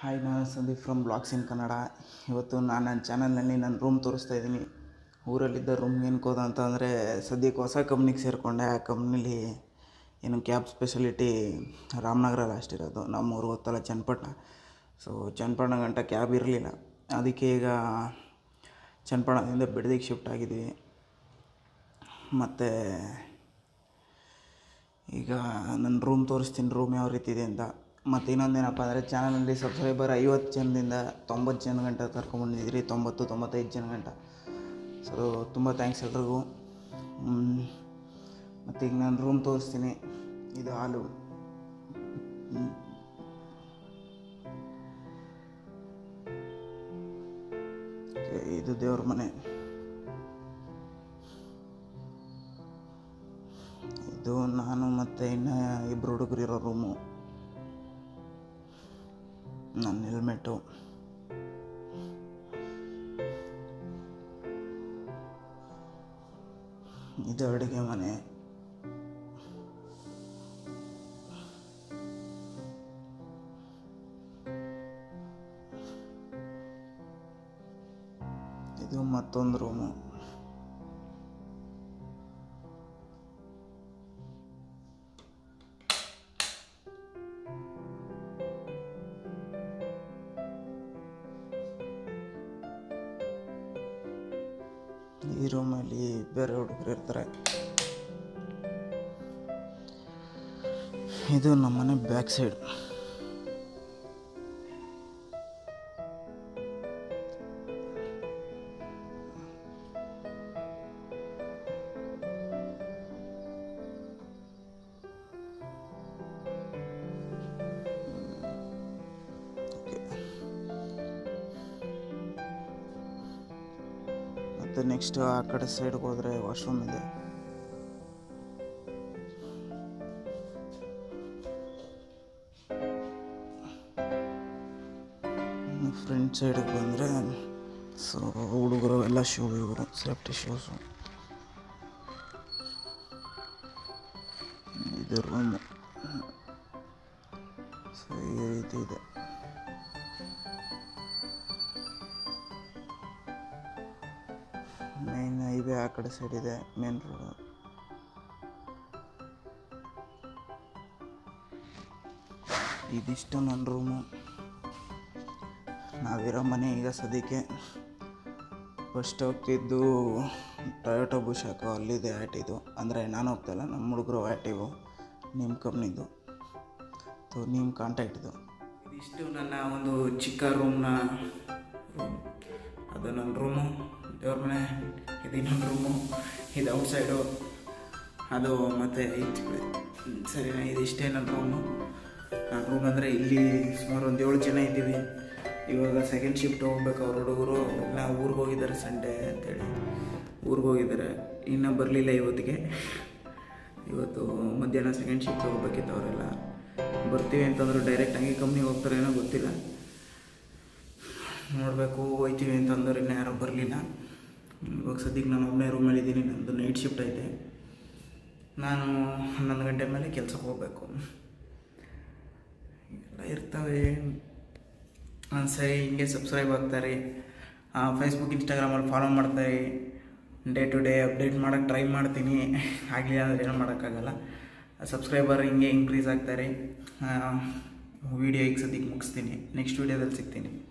Hi ನಾನು Sandeep from blogs in Kannada ಇವತ್ತು ನಾನು ನನ್ನ ಚಾನಲ್ನಲ್ಲಿ ನನ್ನ ರೂಮ್ ತೋರಿಸ್ತಾ ಇದ್ದೀನಿ ಊರಲ್ಲಿದ್ದ ರೂಮ್ ಏನಕ್ಕೆ ಹೋದ ಅಂತಂದರೆ ಸದ್ಯಕ್ಕೆ ಹೊಸ ಕಂಪ್ನಿಗೆ ಸೇರಿಕೊಂಡೆ ಆ ಕಂಪ್ನಿಲಿ ಏನು ಕ್ಯಾಬ್ ಸ್ಪೆಷಲಿಟಿ ರಾಮನಗರಲ್ಲಿ ಅಷ್ಟಿರೋದು ನಮ್ಮೂರು ಗೊತ್ತಲ್ಲ ಚನ್ನಪಟ್ಟಣ ಸೊ ಚನ್ನಪಟ್ಟಣ ಗಂಟ ಕ್ಯಾಬ್ ಇರಲಿಲ್ಲ ಅದಕ್ಕೆ ಈಗ ಚನ್ನಪಟ್ಟಣದಿಂದ ಬಿಡದಿಗೆ ಶಿಫ್ಟ್ ಆಗಿದ್ವಿ ಮತ್ತು ಈಗ ನನ್ನ ರೂಮ್ ತೋರಿಸ್ತೀನಿ ರೂಮ್ ಯಾವ ರೀತಿ ಇದೆ ಅಂತ ಮತ್ತು ಇನ್ನೊಂದೇನಪ್ಪ ಅಂದರೆ ಚಾನಲಲ್ಲಿ ಸಬ್ಸ್ಕ್ರೈಬರ್ ಐವತ್ತು ಜನದಿಂದ ತೊಂಬತ್ತು ಜನ ಗಂಟ ಕರ್ಕೊಂಬಂದಿದ್ದೀರಿ ತೊಂಬತ್ತು ತೊಂಬತ್ತೈದು ಜನ ಗಂಟ ಸೊ ತುಂಬ ಥ್ಯಾಂಕ್ಸ್ ಎಲ್ರಿಗೂ ಮತ್ತು ಈಗ ನಾನು ರೂಮ್ ತೋರಿಸ್ತೀನಿ ಇದು ಹಾಲು ಹ್ಮ್. Okay, ಇದು ದೇವ್ರ ಮನೆ ಇದು ನಾನು ಮತ್ತು ಇನ್ನು ಇಬ್ಬರು ಹುಡುಗರು ಇರೋ ರೂಮು ನನ್ನ ಹೆಲ್ಮೆಟು ಇದು ಅಡುಗೆ ಮನೆ ಇದು ಮತ್ತೊಂದು ರೂಮು ಈ ರೂಮಲ್ಲಿ ಬೇರೆ ಹುಡುಗರು ಇರ್ತಾರೆ ಇದು ನಮ್ಮನೆ ಬ್ಯಾಕ್ ಸೈಡ್ ಮತ್ತು ನೆಕ್ಸ್ಟ್ ಆ ಕಡೆ ಸೈಡ್ಗೆ ಹೋದರೆ ವಾಶ್ರೂಮ್ ಇದೆ ಫ್ರಂಟ್ ಸೈಡಿಗೆ ಬಂದರೆ ಸೊ ಹುಡುಗರು ಎಲ್ಲ ಶೂ ಇವರು ಸೇಫ್ಟಿ ಶೂಸು ಇದು ರೂಮು ಸೊ ಈ ರೀತಿ ಇದೆ ಮೇನ್ ಹೈವೇ ಆ ಕಡೆ ಸೈಡ್ ಇದೆ ಮೇನ್ ರೋಡ್ ಇದಿಷ್ಟು ನನ್ನ ರೂಮು ನಾವಿರೋ ಮನೆ ಈಗ ಸದ್ಯಕ್ಕೆ ಫಸ್ಟ್ ಹೋಗ್ತಿದ್ದು ಟೊಯೋಟೋ ಬುಷಾಕು ಅಲ್ಲಿದೆ ಆ್ಯಟಿದು ಅಂದರೆ ನಾನು ಹೋಗ್ತಾಯಿಲ್ಲ ನಮ್ಮ ಹುಡುಗರು ಆ್ಯಟಿವು ನಿಮ್ಮ ಕಂಪ್ನಿದು ಸೊ ನಿಮ್ಮ ಕಾಂಟ್ಯಾಕ್ಟ್ದು ಇದಿಷ್ಟು ನನ್ನ ಒಂದು ಚಿಕ್ಕ ರೂಮ್ನ ರೂಮ್ ಅದು ನನ್ನ ರೂಮು ದೇವ್ರ ಮನೆ ಇದು ಇನ್ನೊಂದು ರೂಮು ಇದು ಔಟ್ಸೈಡು ಅದು ಮತ್ತು ಈಚೆ ಕಡೆ ಸರಿನಾ ಇದಿಷ್ಟೇ ನನ್ನ ರೂಮು ನನ್ನ ರೂಮ್ ಅಂದರೆ ಇಲ್ಲಿ ಸುಮಾರು ಒಂದು ಏಳು ಜನ ಇದ್ದೀವಿ ಇವಾಗ ಸೆಕೆಂಡ್ ಶಿಫ್ಟ್ ಹೋಗ್ಬೇಕು ಅವ್ರ ಹುಡುಗರು ಎಲ್ಲ ಊರಿಗೆ ಹೋಗಿದ್ದಾರೆ ಸಂಡೇ ಅಂತೇಳಿ ಊರಿಗೆ ಹೋಗಿದ್ದಾರೆ ಇನ್ನೂ ಬರಲಿಲ್ಲ ಇವತ್ತಿಗೆ ಇವತ್ತು ಮಧ್ಯಾಹ್ನ ಸೆಕೆಂಡ್ ಶಿಫ್ಟ್ ಹೋಗ್ಬೇಕಿತ್ತು ಅವರೆಲ್ಲ ಬರ್ತೀವಿ ಅಂತಂದ್ರೆ ಡೈರೆಕ್ಟ್ ಹಂಗೆ ಕಂಪ್ನಿಗೆ ಹೋಗ್ತಾರೆ ಏನೋ ಗೊತ್ತಿಲ್ಲ ನೋಡಬೇಕು ಹೋಯ್ತೀವಿ ಅಂತಂದ್ರೆ ಇನ್ನೂ ಯಾರೂ ಬರಲಿಲ್ಲ ಇವಾಗ ಸದ್ಯಕ್ಕೆ ನಾನು ಒಬ್ಬನೇ ರೂಮಲ್ಲಿ ಇದ್ದೀನಿ ನಂದು ನೈಟ್ ಶಿಫ್ಟ್ ಐತೆ ನಾನು ಹನ್ನೊಂದು ಗಂಟೆ ಮೇಲೆ ಕೆಲಸಕ್ಕೆ ಹೋಗಬೇಕು ಎಲ್ಲ ಇರ್ತವೆ ಹಾಂ ಸರಿ ಹಿಂಗೆ ಸಬ್ಸ್ಕ್ರೈಬ್ ಆಗ್ತಾರೆ ಫೇಸ್ಬುಕ್ ಇನ್ಸ್ಟಾಗ್ರಾಮಲ್ಲಿ ಫಾಲೋ ಮಾಡ್ತಾರೆ ಡೇ ಟು ಡೇ ಅಪ್ಡೇಟ್ ಮಾಡೋಕ್ಕೆ ಟ್ರೈ ಮಾಡ್ತೀನಿ ಆಗಲಿಲ್ಲ ಅಂದರೆ ಏನೂ ಮಾಡೋಕ್ಕಾಗಲ್ಲ ಸಬ್ಸ್ಕ್ರೈಬರ್ ಹಿಂಗೆ ಇನ್ಕ್ರೀಸ್ ಆಗ್ತಾರೆ ವೀಡಿಯೋ ಈಗ ಸದ್ಯಕ್ಕೆ ಮುಗಿಸ್ತೀನಿ ನೆಕ್ಸ್ಟ್ ವೀಡಿಯೋದಲ್ಲಿ ಸಿಗ್ತೀನಿ